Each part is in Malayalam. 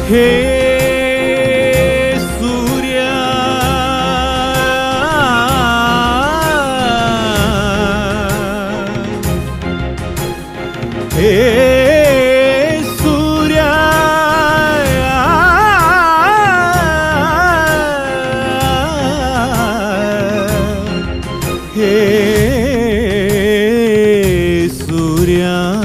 ഹേ സൂര്യ ഹേ സൂര്യ ഹേ സൂര്യ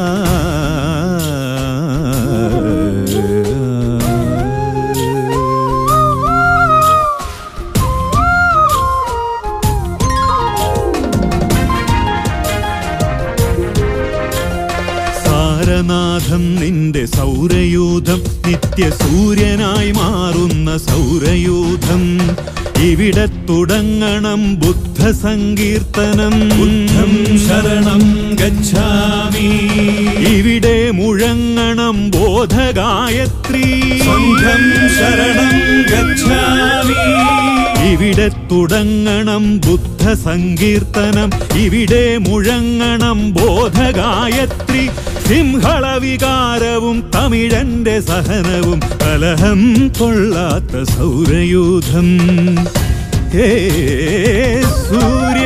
സാരനാഥം നിന്റെ സൗരയൂഥം നിത്യ സൂര്യനായി മാറുന്ന സൗരയൂഥം ഇവിടെ തുടങ്ങണം ബുദ്ധ സങ്കീർത്തനം ബുദ്ധം ശരണം ഗച്ഛാമി ഇവിടെ മുഴങ്ങണം ബോധഗായത്രി സംഘം ശരണം ഗച്ഛാമി ഇവിടെ തുടങ്ങണം ബുദ്ധ സങ്കീർത്തനം ഇവിടെ മുഴങ്ങണം ബോധഗായത്രി സിംഹള വികാരവും തമിഴന്റെ സഹനവും കലഹം കൊള്ളാത്ത സൗരയൂഥം ഹേ സൂര്യ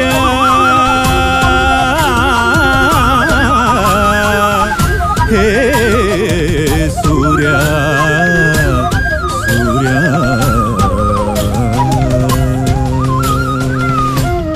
ഹേ സൂര്യ സൂര്യ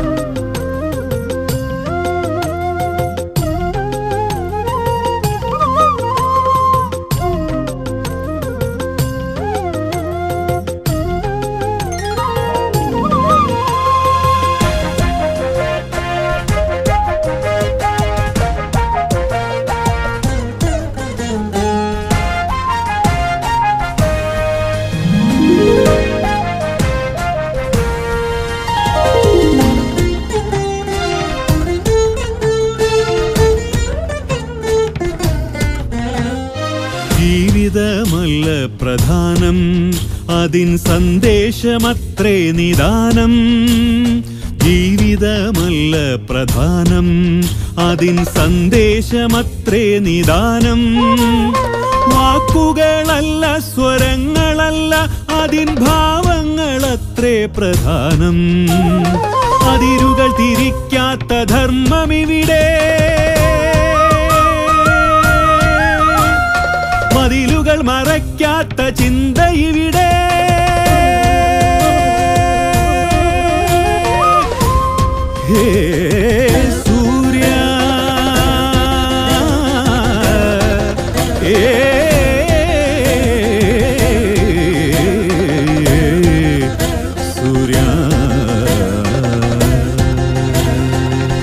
ജീവിതമല്ല പ്രധാനം അതിൻ സന്ദേശമത്രേ നിദാനം ജീവിതമല്ല പ്രധാനം അതിൻ സന്ദേശമത്രേ നിദാനം വാക്കുകളല്ല സ്വരങ്ങളല്ല അതിൻ ഭാവങ്ങളത്രേ പ്രധാനം അതിരുകൾ തിരിക്കാത്ത ധർമ്മമിവിടെ മതിലുകൾ മറയ്ക്കാത്ത ചിന്ത ഇവിടെ ഹേ സൂര്യ ഏ സൂര്യ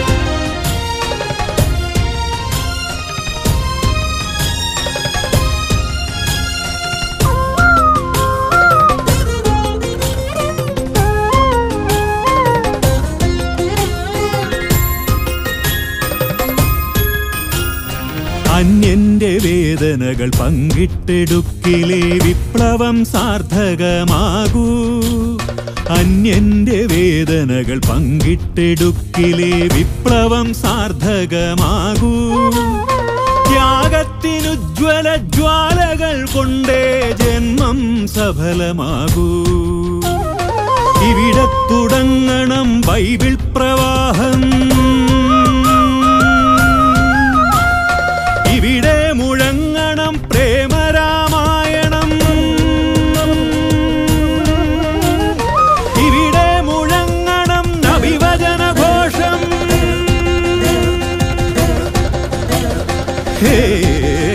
അന്യന്റെ വേദനകൾ പങ്കിട്ടെടുക്കിലേ വിപ്ലവം സാർത്ഥകമാകൂ അന്യന്റെ വേദനകൾ പങ്കിട്ടെടുക്കിലേ വിപ്ലവം സാർത്ഥകമാകൂ ത്യാഗത്തിനുജ്വല ജ്വാലകൾ കൊണ്ടേ ജന്മം സഫലമാകൂ ഇവിടെ തുടങ്ങണം ബൈബിൾ പ്രവാഹം ഇവിടെ മുഴങ്ങണം പ്രേമരാമായണം ഇവിടെ മുഴങ്ങണം നബിവചനഘോഷം ഹേ